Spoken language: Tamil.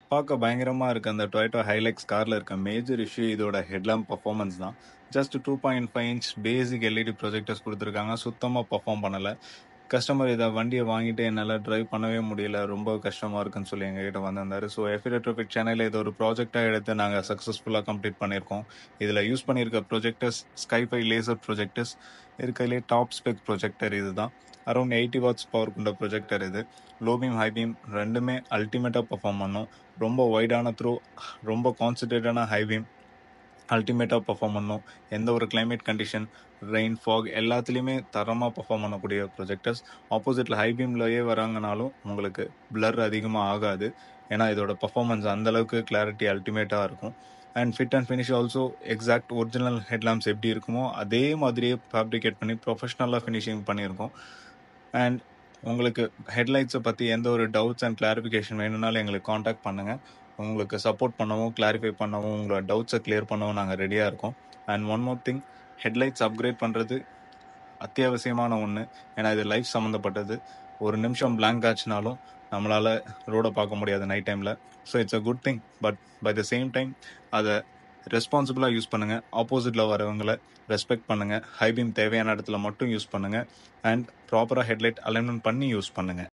பார்க்க பயங்கரமா இருக்க அந்த டொயோட்டா ஹைலக்ஸ் கார்ல இருக்க மேஜர் இஷ்யூ இதோட ஹெட்லாம்ப் பர்ஃபார்மன்ஸ் தான் just two point five inch basic LED projectors கொடுத்துருக்காங்க சுத்தமாக பர்ஃபார்ம் பண்ணலை கஸ்டமர் இதை வண்டியை வாங்கிட்டு என்னால் டிரைவ் பண்ணவே முடியல ரொம்ப கஷ்டமாக இருக்குன்னு சொல்லி எங்ககிட்ட வந்திருந்தாரு ஸோ எஃபிரெட்ரோபிக் சேனலில் இது ஒரு ப்ராஜெக்டாக எடுத்து நாங்கள் சக்ஸஸ்ஃபுல்லாக கம்ப்ளீட் பண்ணியிருக்கோம் இதில் யூஸ் பண்ணியிருக்க ப்ரொஜெக்டர்ஸ் ஸ்கைஃபை லேசர் ப்ரொஜெக்டர்ஸ் இருக்கிறதுலே டாப் ஸ்பெக் ப்ரொஜெக்டர் இதுதான் அரௌண்ட் எயிட்டி வாட்ஸ் பவர் கொண்ட ப்ரொஜெக்டர் இது லோ பீம் ஹை பீம் ரெண்டுமே அல்டிமேட்டாக பர்ஃபார்ம் பண்ணும் ரொம்ப வைடான த்ரூ ரொம்ப கான்சன்ட்ரேட்டான ஹை பீம் அல்டிமேட்டாக பர்ஃபார்ம் பண்ணும் எந்த ஒரு climate கண்டிஷன் ரெயின் ஃபாக் எல்லாத்துலேயுமே தரமாக பர்ஃபார்ம் பண்ணக்கூடிய ப்ரொஜெக்டர்ஸ் ஆப்போசிட்டில் ஹை பீம்லயே வராங்கனாலும் உங்களுக்கு பிளர் அதிகமாக ஆகாது ஏன்னா இதோட பர்ஃபார்மன்ஸ் அந்தளவுக்கு கிளாரிட்டி அல்டிமேட்டாக இருக்கும் and fit and finish also exact original headlamps எப்படி இருக்குமோ அதே மாதிரியே ஃபேப்ரிகேட் பண்ணி ப்ரொஃபஷ்னலாக ஃபினிஷிங் பண்ணியிருக்கோம் அண்ட் உங்களுக்கு ஹெட்லைட்ஸை பற்றி எந்த ஒரு டவுட்ஸ் அண்ட் கிளாரிஃபிகேஷன் வேணும்னாலும் எங்களுக்கு காண்டாக்ட் பண்ணுங்கள் உங்களுக்கு சப்போர்ட் பண்ணவும் கிளாரிஃபை பண்ணவும் உங்களோட டவுட்ஸை கிளியர் பண்ணவும் நாங்கள் ரெடியாக இருக்கோம் and one more thing headlights upgrade பண்ணுறது அத்தியாவசியமான ஒன்று ஏன்னா இது லைஃப் சம்மந்தப்பட்டது ஒரு நிமிஷம் blank ஆச்சுனாலும் நம்மளால் ரோடை பார்க்க முடியாது நைட் டைமில் so it's a good thing but by the same time அதை ரெஸ்பான்சிபிளாக யூஸ் பண்ணுங்கள் ஆப்போசிட்டில் வரவங்களை ரெஸ்பெக்ட் பண்ணுங்கள் ஹை பீம் தேவையான இடத்துல மட்டும் யூஸ் பண்ணுங்கள் அண்ட் ப்ராப்பராக ஹெட்லைட் அலைன்மெண்ட் பண்ணி யூஸ் பண்ணுங்கள்